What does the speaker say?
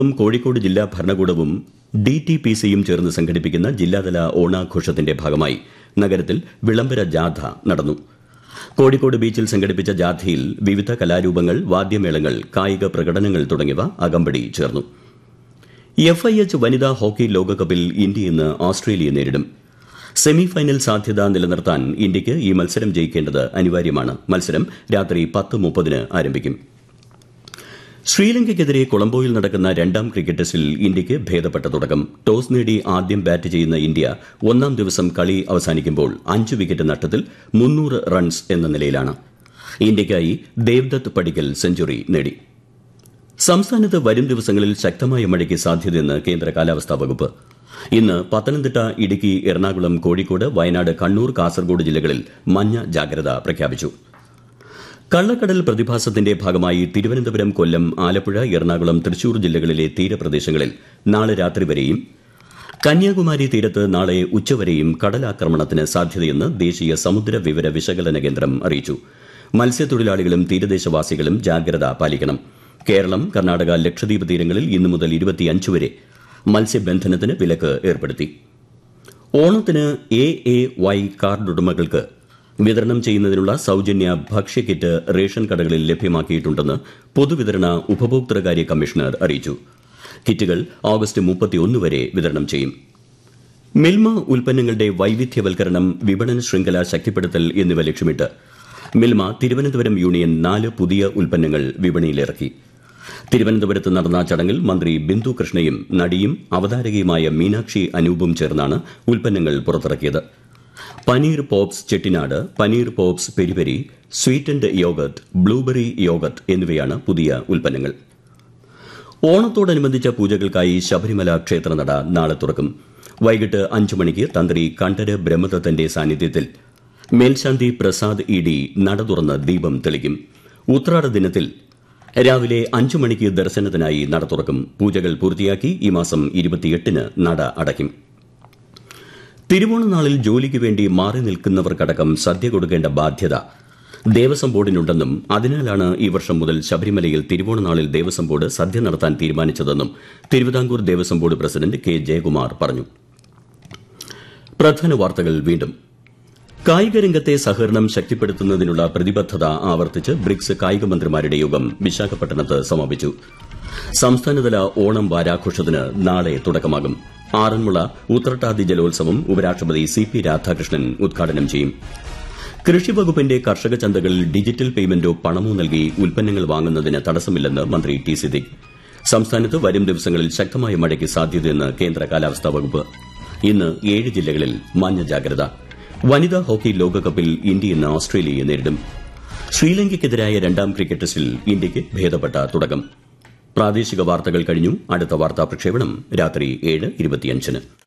കോഴിക്കോട് ജില്ലാ ഭരണകൂടവും D T P സിയും ചേർന്ന് സംഘടിപ്പിക്കുന്ന ജില്ലാതല ഓണാഘോഷത്തിന്റെ ഭാഗമായി നഗരത്തിൽ വിളംബര ജാഥ നടന്നു കോഴിക്കോട് ബീച്ചിൽ സംഘടിപ്പിച്ച ജാഥയിൽ വിവിധ കലാരൂപങ്ങൾ വാദ്യമേളങ്ങൾ കായിക പ്രകടനങ്ങൾ തുടങ്ങിയവ അകമ്പടി ചേർന്നു എഫ് ഐ എച്ച് വനിതാ ഹോക്കി ലോകകപ്പിൽ ഇന്ത്യ ഇന്ന് ഓസ്ട്രേലിയയെ നേരിടും സെമി ഫൈനൽ സാധ്യത നിലനിർത്താൻ ഇന്ത്യയ്ക്ക് ഈ മത്സരം ജയിക്കേണ്ടത് അനിവാര്യമാണ് മത്സരം രാത്രി പത്ത് മുപ്പതിന് ആരംഭിക്കും ശ്രീലങ്കയ്ക്കെതിരെ കൊളംബോയിൽ നടക്കുന്ന രണ്ടാം ക്രിക്കറ്റ് ടെസ്റ്റിൽ ഇന്ത്യയ്ക്ക് ഭേദപ്പെട്ട തുടക്കം ടോസ് നേടി ആദ്യം ബാറ്റ് ചെയ്യുന്ന ഇന്ത്യ ഒന്നാം ദിവസം കളി അവസാനിക്കുമ്പോൾ അഞ്ച് വിക്കറ്റ് നഷ്ടത്തിൽ മുന്നൂറ് റൺസ് എന്ന നിലയിലാണ് ഇന്ത്യയ്ക്കായി ദേവ്ദത്ത് പടിക്കൽ സെഞ്ചുറി നേടി സംസ്ഥാനത്ത് വരും ദിവസങ്ങളിൽ ശക്തമായ മഴയ്ക്ക് സാധ്യതയെന്ന് കേന്ദ്ര കാലാവസ്ഥാ വകുപ്പ് ഇന്ന് പത്തനംതിട്ട ഇടുക്കി എറണാകുളം കോഴിക്കോട് വയനാട് കണ്ണൂർ കാസർഗോഡ് ജില്ലകളിൽ മഞ്ഞ ജാഗ്രത പ്രഖ്യാപിച്ചു കള്ളക്കടൽ പ്രതിഭാസത്തിന്റെ ഭാഗമായി തിരുവനന്തപുരം കൊല്ലം ആലപ്പുഴ എറണാകുളം തൃശൂർ ജില്ലകളിലെ തീരപ്രദേശങ്ങളിൽ നാളെ രാത്രി വരെയും കന്യാകുമാരി തീരത്ത് നാളെ ഉച്ചവരെയും കടലാക്രമണത്തിന് സാധ്യതയെന്ന് ദേശീയ സമുദ്ര വിവര വിശകലന കേന്ദ്രം അറിയിച്ചു മത്സ്യത്തൊഴിലാളികളും തീരദേശവാസികളും ജാഗ്രത പാലിക്കണം കേരളം കർണാടക ലക്ഷദ്വീപ് തീരങ്ങളിൽ ഇന്നു മുതൽ ഇരുപത്തിയഞ്ച് വരെ മത്സ്യബന്ധനത്തിന് വിലക്ക് ഏർപ്പെടുത്തി ഓണത്തിന് എ എ വൈ കാർഡ് ഉടമകൾക്ക് വിതരണം ചെയ്യുന്നതിനുള്ള സൌജന്യ ഭക്ഷ്യക്കിറ്റ് റേഷൻ കടകളിൽ ലഭ്യമാക്കിയിട്ടുണ്ടെന്ന് പൊതുവിതരണ ഉപഭോക്തൃകാര്യ കമ്മീഷണർ അറിയിച്ചു കിറ്റുകൾ ഓഗസ്റ്റ് മുപ്പത്തിയൊന്ന് വരെ വിതരണം ചെയ്യും മിൽമ ഉൽപ്പന്നങ്ങളുടെ വൈവിധ്യവൽക്കരണം വിപണന ശൃംഖല ശക്തിപ്പെടുത്തൽ എന്നിവ ലക്ഷ്യമിട്ട് മിൽമ തിരുവനന്തപുരം യൂണിയൻ നാല് പുതിയ ഉൽപ്പന്നങ്ങൾ വിപണിയിലിറക്കി തിരുവനന്തപുരത്ത് നടന്ന ചടങ്ങിൽ മന്ത്രി ബിന്ദു കൃഷ്ണയും നടിയും അവതാരകയുമായ മീനാക്ഷി അനൂപും ചേർന്നാണ് ഉൽപ്പന്നങ്ങൾ പുറത്തിറക്കിയത് paneer pops Chettinad paneer pops peri peri sweetened yogurt blueberry yogurt എന്നിവയാണ് പുതിയ ഉൽപ്പന്നങ്ങൾ ഓണത്തോടനുബന്ധിച്ച പൂജകൾക്കായി ശബരിമല ക്ഷേത്രനട നാളെ തുറക്കും വൈകിട്ട് അഞ്ചു മണിക്ക് തന്ത്രി കണ്ഠര് ബ്രഹ്മദത്തന്റെ സാന്നിധ്യത്തിൽ മേൽശാന്തി പ്രസാദ് ഇ ഡി നട തുറന്ന് ദീപം തെളിക്കും ഉത്രാട ദിനത്തിൽ രാവിലെ അഞ്ചു മണിക്ക് ദർശനത്തിനായി നട തുറക്കും പൂജകൾ പൂർത്തിയാക്കി ഈ മാസം ഇരുപത്തിയെട്ടിന് നട അടയ്ക്കും തിരുവോണനാളിൽ ജോലിക്ക് വേണ്ടി മാറി നിൽക്കുന്നവർക്കടക്കം സദ്യ കൊടുക്കേണ്ട ബാധ്യത ദേവസ്വം ബോർഡിനുണ്ടെന്നും അതിനാലാണ് ഈ വർഷം മുതൽ ശബരിമലയിൽ തിരുവോണനാളിൽ ദേവസ്വം ബോർഡ് സദ്യ നടത്താൻ തീരുമാനിച്ചതെന്നും Travancore Devaswom board president K Jayakumar പറഞ്ഞു പ്രധാന വാർത്തകൾ വീണ്ടും കായിക രംഗത്തെ സഹകരണം ശക്തിപ്പെടുത്തുന്നതിനുള്ള പ്രതിബദ്ധത ആവർത്തിച്ച് ബ്രിക്സ് കായിക മന്ത്രിമാരുടെ യോഗം വിശാഖപട്ടണത്ത് സമാപിച്ചു സംസ്ഥാനതല ഓണം വാരാഘോഷത്തിന് നാളെ തുടക്കമാകും ആറന്മുള ഉത്രട്ടാതി ജലോത്സവം ഉപരാഷ്ട്രപതി സി പി രാധാകൃഷ്ണൻ ഉദ്ഘാടനം ചെയ്യും കൃഷി വകുപ്പിന്റെ കർഷക ചന്തകളിൽ ഡിജിറ്റൽ പേയ്മെന്റോ പണമോ നൽകി ഉൽപ്പന്നങ്ങൾ വാങ്ങുന്നതിന് തടസ്സമില്ലെന്ന് മന്ത്രി ടി സിദ്ദിഖ് സംസ്ഥാനത്ത് വരും ദിവസങ്ങളിൽ ശക്തമായ മഴയ്ക്ക് സാധ്യതയെന്ന് കേന്ദ്ര കാലാവസ്ഥാ വകുപ്പ് ഇന്ന് ഏഴ് ജില്ലകളിൽ മഞ്ഞ ജാഗ്രത വനിതാ ഹോക്കി ലോകകപ്പിൽ ഇന്ത്യ ഇന്ന് ഓസ്ട്രേലിയയെ നേരിടും ശ്രീലങ്കയ്ക്കെതിരായ രണ്ടാം ക്രിക്കറ്റ് ടെസ്റ്റിൽ ഇന്ത്യയ്ക്ക് ഭേദപ്പെട്ട തുടക്കം പ്രാദേശിക വാർത്തകൾ കഴിഞ്ഞു അടുത്ത വാർത്താ പ്രക്ഷേപണം രാത്രി ഏഴ് ഇരുപത്തിയഞ്ചിന്